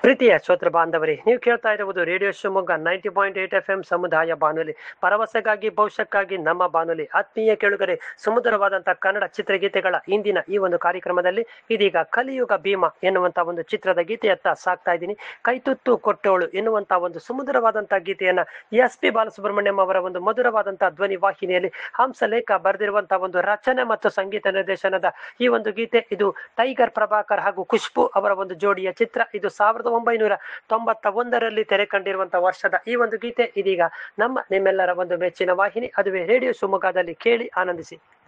ಪ್ರೀತಿಯ ಶ್ರೋತೃ ಬಾಂಧವರೇ ನೀವು ಕೇಳ್ತಾ ಇರುವುದು radio Shivamogga ninety point eight F M ಸಮುದಾಯ ಬಾನುಲಿ ಭರವಸೆಗಾಗಿ ಭವಿಷ್ಯಕ್ಕಾಗಿ ನಮ್ಮ ಬಾನುಲಿ ಆತ್ಮೀಯ ಕೇಳುಗರೆ ಸುಮಧುರವಾದಂತಹ ಕನ್ನಡ ಚಿತ್ರಗೀತೆಗಳ ಇಂದಿನ ಈ ಒಂದು ಕಾರ್ಯಕ್ರಮದಲ್ಲಿ ಇದೀಗ ಕಲಿಯುಗ ಭೀಮ ಎನ್ನುವಂತ ಒಂದು ಚಿತ್ರದ ಗೀತೆಯತ್ತ ಸಾಕ್ತಾ ಇದ್ದೀನಿ ಕೈತುತ್ತು ಕೊಟ್ಟೋಳು ಎನ್ನುವಂತ ಒಂದು ಸುಮಧುರವಾದಂತಹ ಗೀತೆಯನ್ನ ಎಸ್ ಪಿ ಬಾಲಸುಬ್ರಹ್ಮಣ್ಯಂ ಅವರ ಒಂದು ಮಧುರವಾದಂತಹ ಧ್ವನಿ ವಾಹಿನಿಯಲ್ಲಿ ಹಂಸಲೇಖ ಬರೆದಿರುವಂತಹ ಒಂದು ರಚನೆ ಮತ್ತು ಸಂಗೀತ ನಿರ್ದೇಶನದ ಈ ಒಂದು ಗೀತೆ ಇದು ಟೈಗರ್ ಪ್ರಭಾಕರ್ ಹಾಗೂ ಖುಷ್ಬು ಅವರ ಒಂದು ಜೋಡಿಯ ಚಿತ್ರ ಇದು ಸಾವಿರದ ಒಂಬೈನೂರ ತೊಂಬತ್ತ ಒಂದರಲ್ಲಿ ತೆರೆ ಕಂಡಿರುವಂತಹ ವರ್ಷದ ಈ ಒಂದು ಗೀತೆ ಇದೀಗ ನಮ್ಮ ನಿಮ್ಮೆಲ್ಲರ ಒಂದು ಮೆಚ್ಚಿನ ವಾಹಿನಿ ಅದುವೇ ರೇಡಿಯೋ ಶಿವಮೊಗ್ಗದಲ್ಲಿ ಕೇಳಿ ಆನಂದಿಸಿ